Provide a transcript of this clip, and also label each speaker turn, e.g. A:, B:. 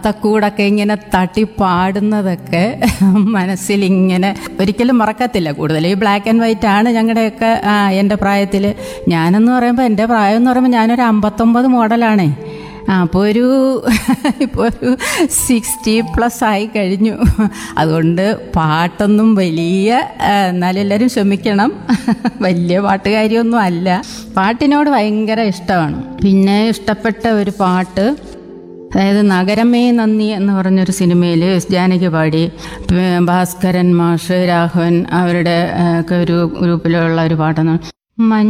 A: തക്കൂടൊക്കെ ഇങ്ങനെ തട്ടി പാടുന്നതൊക്കെ മനസ്സിലിങ്ങനെ ഒരിക്കലും മറക്കത്തില്ല കൂടുതൽ ഈ ബ്ലാക്ക് ആൻഡ് വൈറ്റ് ആണ് ഞങ്ങളുടെയൊക്കെ ആ, എൻ്റെ പ്രായത്തിൽ ഞാനെന്ന് പറയുമ്പോൾ എൻ്റെ പ്രായം എന്ന് പറയുമ്പോൾ ഞാനൊരു അമ്പത്തൊമ്പത് മോഡലാണേ ആ അപ്പോൾ ഒരു ഇപ്പോൾ ഒരു സിക്സ്റ്റി പ്ലസ് ആയി കഴിഞ്ഞു അതുകൊണ്ട് പാട്ടൊന്നും വലിയ ആ, എന്നാലും എല്ലാവരും ക്ഷമിക്കണം വലിയ പാട്ടുകാരിയൊന്നും അല്ല പാട്ടിനോട് ഭയങ്കര ഇഷ്ടമാണ് പിന്നെ ഇഷ്ടപ്പെട്ട ഒരു പാട്ട് അതായത് നഗരമേ നന്ദി എന്ന് പറഞ്ഞൊരു സിനിമയിൽ എസ് ജാനകി പാടി പ്- ഭാസ്കരൻ മാഷ് രാഘവൻ അവരുടെ ആ, ഒക്കെ ഒരു ഗ്രൂപ്പിലുള്ള ഒരു പാട്ടാണ് മഞ്ഞ